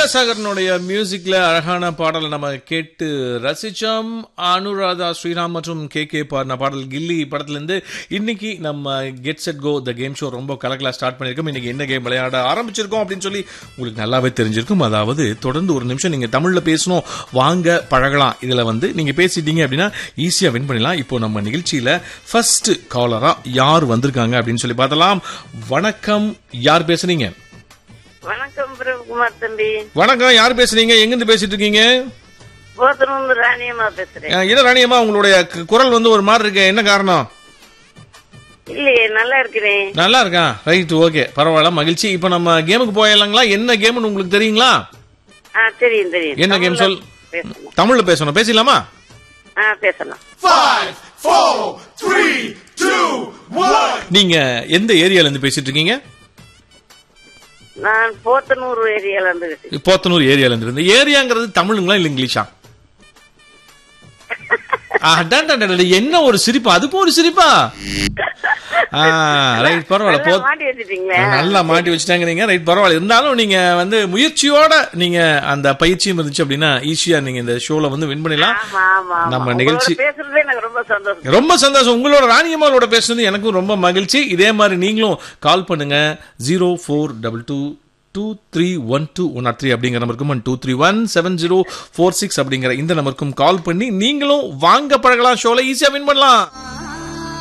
வித்யாசாகரனுடைய மியூசிக்ல அழகான பாடல் நம்ம கேட்டு ரசிச்சோம் அனுராதா ஸ்ரீராம் மற்றும் கே கே பாடின பாடல் கில்லி படத்துல இருந்து இன்னைக்கு நம்ம get set go the game show ரொம்ப கலக்கலா ஸ்டார்ட் பண்ணிருக்கோம் இன்னைக்கு என்ன கேம் விளையாட ஆரம்பிச்சிருக்கோம் அப்படின்னு சொல்லி உங்களுக்கு நல்லாவே தெரிஞ்சிருக்கும் அதாவது தொடர்ந்து ஒரு நிமிஷம் நீங்க தமிழ்ல பேசணும் வாங்க பழகலாம் இதுல வந்து நீங்க பேசிட்டீங்க அப்படின்னா ஈஸியா வின் பண்ணலாம் இப்போ நம்ம நிகழ்ச்சியில ஃபர்ஸ்ட் காலரா யார் வந்திருக்காங்க அப்படின்னு சொல்லி பார்த்தலாம் வணக்கம் யார் பேசுறீங்க வணக்கம் பிரபுகுமார் தம்பி வணக்கம் யார் பேசுறீங்க எங்கிருந்து பேசிட்டு இருக்கீங்க போத்தனூர்ல ராணியம்மா பேசுறேன் அஹ் இள ராணியம்மா உங்களுடைய கு- குரல் வந்து ஒரு மாதிரி இருக்கு என்ன காரணம் இல்லையே நல்லா இருக்கிறேன் நல்லா இருக்கா ரைட் ஓகே பரவாயில்ல மகிழ்ச்சி இப்போ நம்ம கேமுக்கு போயிடலாங்களா என்ன கேம்னு உங்களுக்கு தெரியுங்களா ஆ தெரியும் தெரியும் என்ன கேம் சொல் பேசலாம் தமிழ்ல பேசணும் பேசலாமா ஆ பேசலாம் Five, four, three, two, one. நீங்க எந்த ஏரியால இருந்து பேசிட்டு இருக்கீங்க நான் போத்தனூர் ஏரியால இருந்து போத்தனூர் ஏரியால இருந்து இந்த ஏரியாங்கிறது தமிழுங்களா இல்ல இங்கிலீஷா அடாடாடாடா, என்ன ஒரு சிரிப்பு அதுக்கும் ஒரு சிரிப்பா ரைட் பரவாயில்ல நல்லா போ மாட்டி வச்சுட்டீங்களே நல்லா மாட்டி வச்சுட்டாங்க நீங்க ரைட் பரவாயில்ல இருந்தாலும் நீங்க வந்து முயற்சியோட நீங்க அந்த பயிற்சியும் இருந்துச்சு அப்படின்னா ஈஸியா நீங்க இந்த ஷோல வந்து வின் பண்ணிடலாம் ஆமா ஆமா ஆமா. நம்ம உங்களோட நிகழ்ச்சி பேசுறதே எனக்கு ரொம்ப சந்தோஷம் ரொம்ப சந்தோஷம் உங்களோட ராணியம்மாளோட பேசுனது எனக்கும் ரொம்ப மகிழ்ச்சி இதே மாதிரி நீங்களும் கால் பண்ணுங்க zero four double two two three one two one or three அப்படிங்கிற நம்பருக்கும் two three one seven zero four six அப்படிங்கிற இந்த நம்பருக்கும் கால் பண்ணி நீங்களும் வாங்க பழகலாம் ஷோல ஈஸியா வின் பண்ணலாம்